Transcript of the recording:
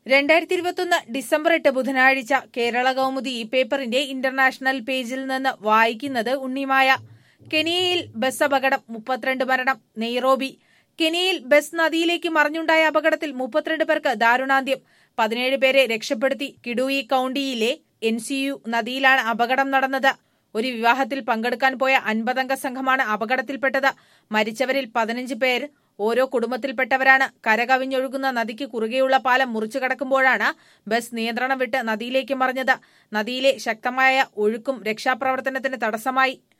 രണ്ടായിരത്തി ഇരുപത്തൊന്ന് ഡിസംബർ എട്ട് ബുധനാഴ്ച കേരള കൗമുദി ഈ പേപ്പറിന്റെ ഇന്റർനാഷണൽ പേജിൽ നിന്ന് വായിക്കുന്നത് ഉണ്ണിമായ കെനിയയിൽ ബസ് അപകടം മുപ്പത്തിരണ്ട് മരണം നെയ്റോബി കെനിയയിൽ ബസ് നദിയിലേക്ക് മറിഞ്ഞുണ്ടായ അപകടത്തിൽ മുപ്പത്തിരണ്ട് പേർക്ക് ദാരുണാന്ത്യം പതിനേഴ് പേരെ രക്ഷപ്പെടുത്തി കിഡുയി കൌണ്ടിയിലെ എൻ സി യു നദിയിലാണ് അപകടം നടന്നത് ഒരു വിവാഹത്തിൽ പങ്കെടുക്കാൻ പോയ അൻപതംഗ സംഘമാണ് അപകടത്തിൽപ്പെട്ടത് മരിച്ചവരിൽ പതിനഞ്ച് പേർ ഓരോ കുടുംബത്തിൽപ്പെട്ടവരാണ് കരകവിഞ്ഞൊഴുകുന്ന നദിക്ക് കുറുകെയുള്ള പാലം മുറിച്ചു കടക്കുമ്പോഴാണ് ബസ് നിയന്ത്രണം വിട്ട് നദിയിലേക്ക് മറിഞ്ഞത് നദിയിലെ ശക്തമായ ഒഴുക്കും രക്ഷാപ്രവർത്തനത്തിന് തടസ്സമായി